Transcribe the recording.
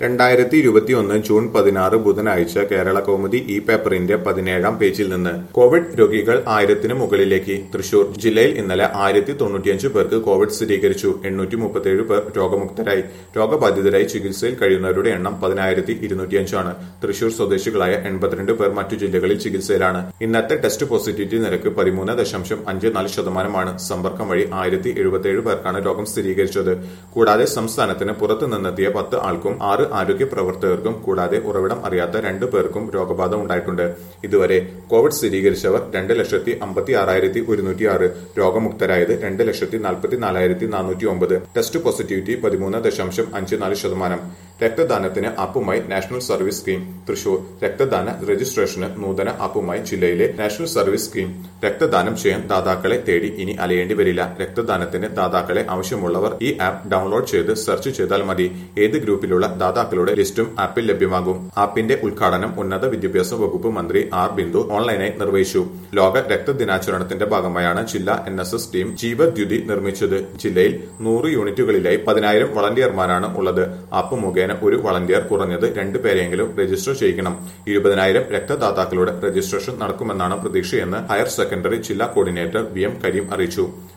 രണ്ടായിരത്തി ഇരുപത്തിയൊന്ന് ജൂൺ പതിനാറ് ബുധനാഴ്ച കേരള കൗമുദി ഇ പേപ്പറിന്റെ പതിനേഴാം പേജിൽ നിന്ന് കോവിഡ് രോഗികൾ ആയിരത്തിന് മുകളിലേക്ക് തൃശൂർ ജില്ലയിൽ ഇന്നലെ ആയിരത്തി തൊണ്ണൂറ്റിയഞ്ച് പേർക്ക് കോവിഡ് സ്ഥിരീകരിച്ചു എണ്ണൂറ്റി മുപ്പത്തിയേഴ് പേർ രോഗമുക്തരായി രോഗബാധിതരായി ചികിത്സയിൽ കഴിയുന്നവരുടെ എണ്ണം പതിനായിരത്തി ഇരുന്നൂറ്റിയഞ്ചാണ് തൃശൂർ സ്വദേശികളായ എൺപത്തിരണ്ട് പേർ മറ്റു ജില്ലകളിൽ ചികിത്സയിലാണ് ഇന്നത്തെ ടെസ്റ്റ് പോസിറ്റിവിറ്റി നിരക്ക് പതിമൂന്ന് ദശാംശം അഞ്ച് നാല് ശതമാനമാണ് സമ്പർക്കം വഴി ആയിരത്തി എഴുപത്തിയേഴ് പേർക്കാണ് രോഗം സ്ഥിരീകരിച്ചത് കൂടാതെ സംസ്ഥാനത്തിന് പുറത്തു നിന്നെത്തിയ പത്ത് ആൾക്കും ആറ് ആരോഗ്യ പ്രവർത്തകർക്കും കൂടാതെ ഉറവിടം അറിയാത്ത രണ്ടു പേർക്കും രോഗബാധ ഉണ്ടായിട്ടുണ്ട് ഇതുവരെ കോവിഡ് സ്ഥിരീകരിച്ചവർ രണ്ട് ലക്ഷത്തി അമ്പത്തി ആറായിരത്തി ഒരുന്നൂറ്റി ആറ് രോഗമുക്തരായത് രണ്ട് ലക്ഷത്തി നാൽപ്പത്തി നാലായിരത്തി നാനൂറ്റി ഒമ്പത് ടെസ്റ്റ് പോസിറ്റിവിറ്റി പതിമൂന്ന് ദശാംശം അഞ്ച് നാല് ശതമാനം രക്തദാനത്തിന് ആപ്പുമായി നാഷണൽ സർവീസ് സ്കീം തൃശൂർ രക്തദാന രജിസ്ട്രേഷന് നൂതന ആപ്പുമായി ജില്ലയിലെ നാഷണൽ സർവീസ് സ്കീം രക്തദാനം ചെയ്യാൻ ദാതാക്കളെ തേടി ഇനി അലയേണ്ടി വരില്ല രക്തദാനത്തിന് ദാതാക്കളെ ആവശ്യമുള്ളവർ ഈ ആപ്പ് ഡൗൺലോഡ് ചെയ്ത് സെർച്ച് ചെയ്താൽ മതി ഏത് ഗ്രൂപ്പിലുള്ള ദാതാക്കളുടെ ലിസ്റ്റും ആപ്പിൽ ലഭ്യമാകും ആപ്പിന്റെ ഉദ്ഘാടനം ഉന്നത വിദ്യാഭ്യാസ വകുപ്പ് മന്ത്രി ആർ ബിന്ദു ഓൺലൈനായി നിർവഹിച്ചു ലോക രക്തദിനാചരണത്തിന്റെ ഭാഗമായാണ് ജില്ലാ N S S team Jeevadyuthi നിർമ്മിച്ചത് ജില്ലയിൽ നൂറ് യൂണിറ്റുകളിലായി പതിനായിരം വളണ്ടിയർമാരാണ് ഉള്ളത് ആപ്പ് മുഖേന ഒരു വളണ്ടിയർ കുറഞ്ഞത് രണ്ട് പേരെയെങ്കിലും രജിസ്റ്റർ ചെയ്യിക്കണം ഇരുപതിനായിരം രക്തദാതാക്കളുടെ രജിസ്ട്രേഷൻ നടക്കുമെന്നാണ് പ്രതീക്ഷയെന്ന് ഹയർ സെക്കൻഡറി ജില്ലാ കോർഡിനേറ്റർ വി എം കരീം അറിയിച്ചു